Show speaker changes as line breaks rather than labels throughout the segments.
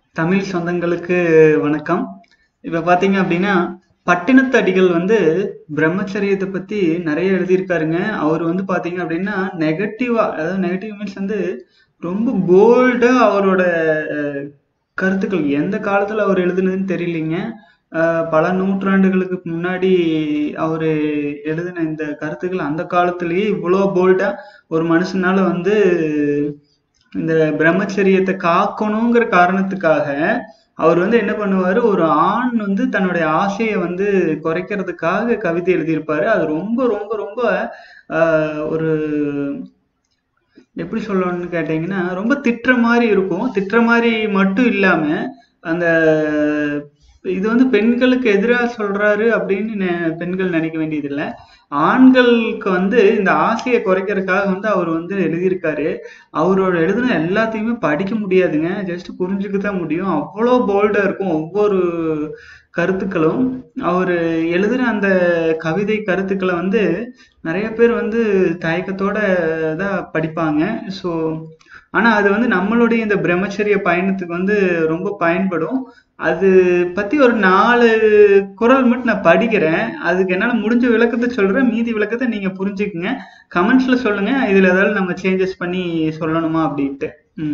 தமிழ் சொந்தங்களுக்கு வணக்கம் இப்ப பாத்தீங்க அப்படின்னா பட்டினத்து அடிகள் வந்து பிரம்மச்சரியத்தை பத்தி நிறைய எழுதியிருக்காருங்க அவர் வந்து பாத்தீங்க அப்படின்னா நெகட்டிவா அதாவது நெகட்டிவ் மீன்ஸ் வந்து ரொம்ப போல்டா அவரோட அஹ், கருத்துக்கள் எந்த காலத்துல அவர் எழுதுனதுன்னு தெரியலீங்க அஹ், பல நூற்றாண்டுகளுக்கு முன்னாடி அவரு எழுதின இந்த கருத்துக்கள் அந்த காலத்திலேயே இவ்வளோ போல்டா ஒரு மனுஷனால வந்து இந்த பிரம்மச்சரியத்தை காக்கணுங்கிற காரணத்துக்காக அவர் வந்து என்ன பண்ணுவாரு ஒரு ஆண் வந்து தன்னுடைய ஆசையை வந்து குறைக்கிறதுக்காக கவிதை எழுதியிருப்பாரு அது ரொம்ப ரொம்ப ரொம்ப ஆஹ், ஒரு எப்படி சொல்லணும்னு கேட்டீங்கன்னா ரொம்ப திட்டுற மாதிரி இருக்கும் திட்டுற மாதிரி மட்டும் இல்லாம அந்த இது வந்து பெண்களுக்கு எதிராக சொல்றாரு அப்படின்னு நெ- பெண்கள் நினைக்க வேண்டியதில்லை ஆண்களுக்கு வந்து இந்த ஆசையை குறைக்கிறதுக்காக வந்து அவர் வந்து எழுதியிருக்காரு அவரோட எழுதின எல்லாத்தையுமே படிக்க முடியாதுங்க ஜஸ்ட் புரிஞ்சுக்க தான் முடியும் அவ்வளோ போல்டா இருக்கும் ஒவ்வொரு கருத்துக்களும் அவர் எழுதுன அந்த கவிதை கருத்துக்களை வந்து நிறைய பேர் வந்து தயக்கத்தோட தான் படிப்பாங்க ஸோ ஆனா அது வந்து நம்மளுடைய இந்த பிரம்மச்சரிய பயணத்துக்கு வந்து ரொம்ப பயன்படும் அது பத்தி ஒரு நாலு குறள் மட்டும் நான் படிக்கிறேன் அதுக்கு என்னால முடிஞ்ச விளக்கத்தை சொல்றேன் மீதி விளக்கத்தை நீங்க புரிஞ்சுக்குங்க கமெண்ட்ஸ்ல சொல்லுங்க இதுல ஏதாவது நம்ம சேஞ்சஸ் பண்ணி சொல்லணுமா அப்படின்ட்டு ம்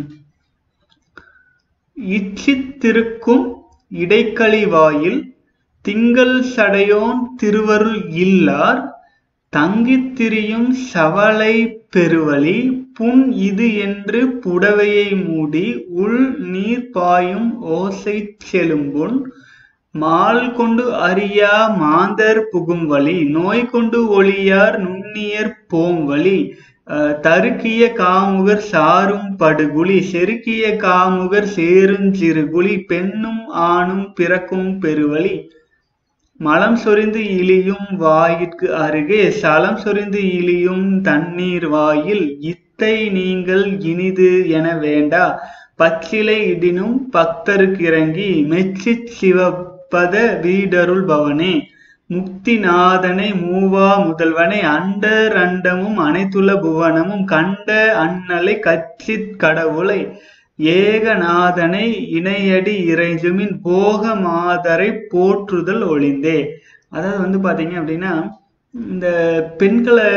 இச்சித்திருக்கும் இடைக்களி வாயில் திங்கள் சடையோன் திருவருள் இல்லார் தங்கித் திரியும் சவலை பெருவழி புன் இது என்று புடவையை மூடி உள் நீர் பாயும் ஓசை செலும்புன் மால் கொண்டு அறியா மாந்தர் புகும் வழி நோய் கொண்டு ஒளியார் நுண்ணியர் போம் வழி அஹ், தருக்கிய காமுகர் சாரும் படுகுழி செருக்கிய காமுகர் சேருஞ்சிறுகுழி பெண்ணும் ஆணும் பிறக்கும் பெருவழி மலம் சொரிந்து இழியும் வாயிற்கு அருகே சலம் சொரிந்து இழியும் தண்ணீர் வாயில் இத்தை நீங்கள் இனிது என வேண்டா பச்சிலை இடினும் பக்தருக்கிறங்கி மெச்சிச் சிவப்பத வீடருள் பவனே முக்திநாதனை மூவா முதல்வனை அண்டர் அண்டமும் அனைத்துள்ள புவனமும் கண்ட அண்ணலை கச்சித் கடவுளை ஏகநாதனை இணையடி இறைஞ்சுமின் போக மாதரை போற்றுதல் ஒளிந்தே அதாவது வந்து பாத்தீங்க அப்படின்னா இந்த பெண்களை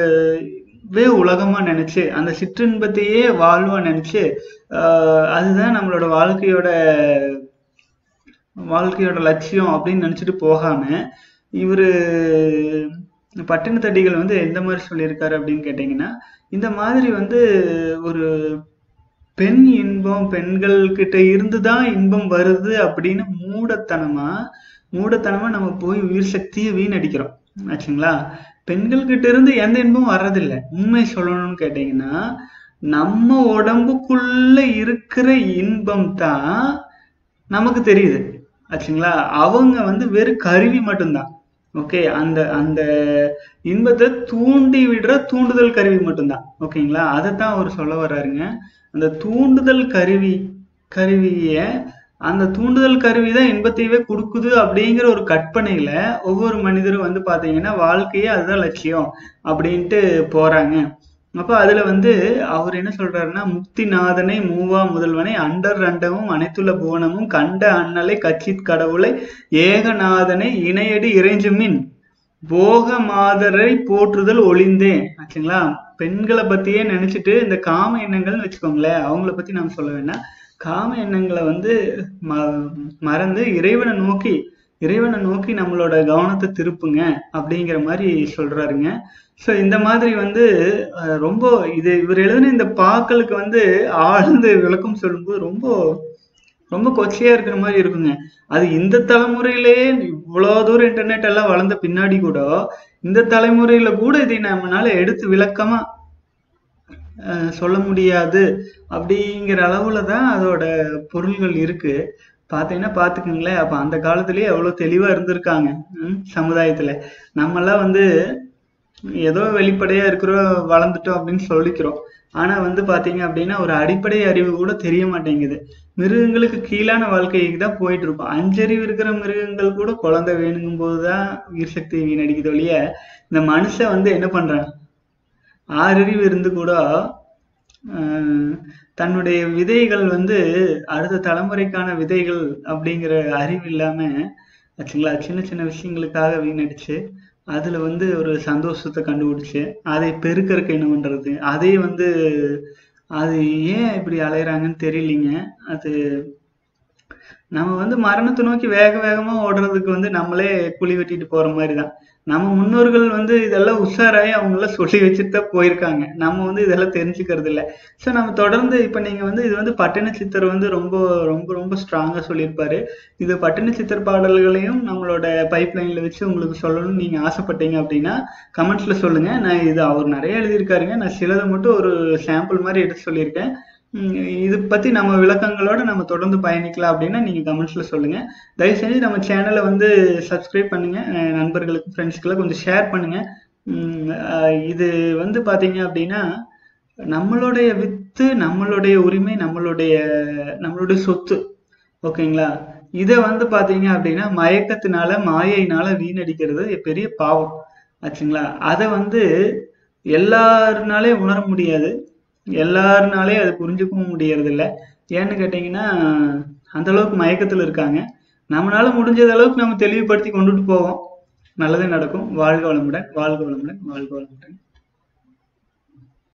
வே உலகமா நினைச்சு அந்த சிற்றின்பத்தையே வாழ்வா நினைச்சு ஆஹ் அதுதான் நம்மளோட வாழ்க்கையோட வாழ்க்கையோட லட்சியம் அப்படின்னு நினைச்சிட்டு போகாம இவரு பட்டினத்தடிகள் வந்து எந்த மாதிரி சொல்லியிருக்காரு அப்படின்னு கேட்டீங்கன்னா இந்த மாதிரி வந்து ஒரு பெண் இன்பம் பெண்கள் கிட்ட இருந்து தான் இன்பம் வருது அப்படின்னு மூடத்தனமா மூடத்தனமா நம்ம போய் உயிர் சக்தியை வீணடிக்கிறோம் ஆச்சுங்களா பெண்கள் கிட்ட இருந்து எந்த இன்பமும் வர்றதில்லை உண்மை சொல்லணும்னு கேட்டீங்கன்னா நம்ம உடம்புக்குள்ள இருக்கிற இன்பம் தான் நமக்கு தெரியுது ஆச்சுங்களா அவங்க வந்து வெறும் கருவி மட்டும்தான் ஓகே அந்த அந்த இன்பத்தை தூண்டி விடுற தூண்டுதல் கருவி மட்டும்தான் ஓகேங்களா அதைத்தான் அவர் சொல்ல வர்றாருங்க அந்த தூண்டுதல் கருவி கருவிய அந்த தூண்டுதல் கருவி தான் இன்பத்தையவே கொடுக்குது அப்படிங்கிற ஒரு கற்பனையில ஒவ்வொரு மனிதரும் வந்து பாத்தீங்கன்னா வாழ்க்கையே அதுதான் லட்சியம் அப்படின்ட்டு போறாங்க அப்ப அதுல வந்து அவர் என்ன சொல்றாருன்னா முக்திநாதனை மூவா முதல்வனை அண்டர் அண்டமும் அனைத்துள்ள புவனமும் கண்ட அண்ணலை கச்சித் கடவுளை ஏகநாதனை இணையடி இறைஞ்சுமின் போக மாதரை போற்றுதல் ஒளிந்தே ஆச்சுங்களா பெண்களை பத்தியே நினைச்சிட்டு இந்த காம எண்ணங்கள்னு வச்சுக்கோங்களேன் அவங்கள பத்தி நாம் சொல்ல வேண்டாம் காம எண்ணங்களை வந்து ம மறந்து இறைவனை நோக்கி இறைவனை நோக்கி நம்மளோட கவனத்தை திருப்புங்க அப்படிங்கிற மாதிரி சொல்றாருங்க ஸோ இந்த மாதிரி வந்து அஹ், ரொம்ப இது இவர் எழுதின இந்த பாக்களுக்கு வந்து ஆழ்ந்து விளக்கம் சொல்லும்போது ரொம்ப ரொம்ப கொச்சையா இருக்கிற மாதிரி இருக்குங்க அது இந்த தலைமுறையிலே இவ்வளவு தூரம் இன்டர்நெட் எல்லாம் வளர்ந்த பின்னாடி கூட இந்த தலைமுறையில கூட இதை நம்மளால எடுத்து விளக்கமா அஹ், சொல்ல முடியாது அப்படிங்கிற அளவுல தான் அதோட பொருள்கள் இருக்கு பார்த்தீங்கன்னா பார்த்துக்குங்களேன் அப்ப அந்த காலத்திலேயே எவ்வளவு தெளிவா இருந்திருக்காங்க ம், சமுதாயத்துல நம்மெல்லாம் வந்து ஏதோ வெளிப்படையா இருக்கிறோம் வளர்ந்துட்டோம் அப்படின்னு சொல்லிக்கிறோம் ஆனா வந்து பாத்தீங்க அப்படின்னா ஒரு அடிப்படை அறிவு கூட தெரிய மாட்டேங்குது மிருகங்களுக்கு கீழான வாழ்க்கைக்கு தான் போயிட்டு இருக்கோம் அஞ்சறிவு இருக்கிற மிருகங்கள் கூட குழந்தை வேணுங்கும் போதுதான் உயிர் சக்தியை வீணடிக்குது ஒழிய இந்த மனுஷன் வந்து என்ன பண்றான் ஆறறிவு இருந்து கூட ஆஹ் தன்னுடைய விதைகள் வந்து அடுத்த தலைமுறைக்கான விதைகள் அப்படிங்கிற அறிவு இல்லாம ஆச்சுங்களா சின்ன சின்ன விஷயங்களுக்காக வீணடிச்சு அதுல வந்து ஒரு சந்தோஷத்தை கண்டுபிடிச்சு அதை பெருக்கறக்கு என்ன பண்றது அதை வந்து அது ஏன் இப்படி அலையறாங்கன்னு தெரியலீங்க அது நம்ம வந்து மரணத்தை நோக்கி வேக வேகமா ஓடுறதுக்கு வந்து நம்மளே குழி வெட்டிட்டு போற மாதிரி தான் நம்ம முன்னோர்கள் வந்து இதெல்லாம் உஷாராயி அவங்க எல்லாம் சொல்லி வச்சுட்டு தான் போயிருக்காங்க நம்ம வந்து இதெல்லாம் தெரிஞ்சுக்கிறது இல்ல ஸோ நம்ம தொடர்ந்து இப்ப நீங்க வந்து இது வந்து பட்டின சித்தர் வந்து ரொம்ப ரொம்ப ரொம்ப ஸ்ட்ராங்கா சொல்லியிருப்பாரு இது பட்டின சித்தர் பாடல்களையும் நம்மளோட பைப் லைன்ல வச்சு உங்களுக்கு சொல்லணும்னு நீங்க ஆசைப்பட்டீங்க அப்படின்னா கமெண்ட்ஸ்ல சொல்லுங்க நான் இது அவர் நிறைய எழுதியிருக்காருங்க நான் சிலதை மட்டும் ஒரு சாம்பிள் மாதிரி எடுத்து சொல்லியிருக்கேன் உம் இது பத்தி நம்ம விளக்கங்களோட நம்ம தொடர்ந்து பயணிக்கலாம் அப்படின்னா நீங்க கமெண்ட்ஸ்ல சொல்லுங்க தயவு செஞ்சு நம்ம சேனலை வந்து சப்ஸ்கிரைப் பண்ணுங்க அஹ் நண்பர்களுக்கு ஃப்ரெண்ட்ஸ்க்கெல்லாம் கொஞ்சம் ஷேர் பண்ணுங்க உம் அஹ் இது வந்து பாத்தீங்க அப்படின்னா நம்மளுடைய வித்து நம்மளுடைய உரிமை நம்மளுடைய நம்மளுடைய சொத்து ஓகேங்களா இதை வந்து பாத்தீங்க அப்படின்னா மயக்கத்தினால மாயையினால வீணடிக்கிறது பெரிய பாவம் ஆச்சுங்களா அதை வந்து எல்லாருனாலே உணர முடியாது எல்லாருனாலே அது புரிஞ்சுக்கவும் முடியறது இல்ல ஏன்னு கேட்டீங்கன்னா அந்த அளவுக்கு மயக்கத்துல இருக்காங்க நம்மளால முடிஞ்சது அளவுக்கு நம்ம தெளிவுபடுத்தி கொண்டுட்டு போவோம் நல்லதே நடக்கும் வாழ்க வளமுடன் வாழ்க வளமுடன் வாழ்க வளமுடன்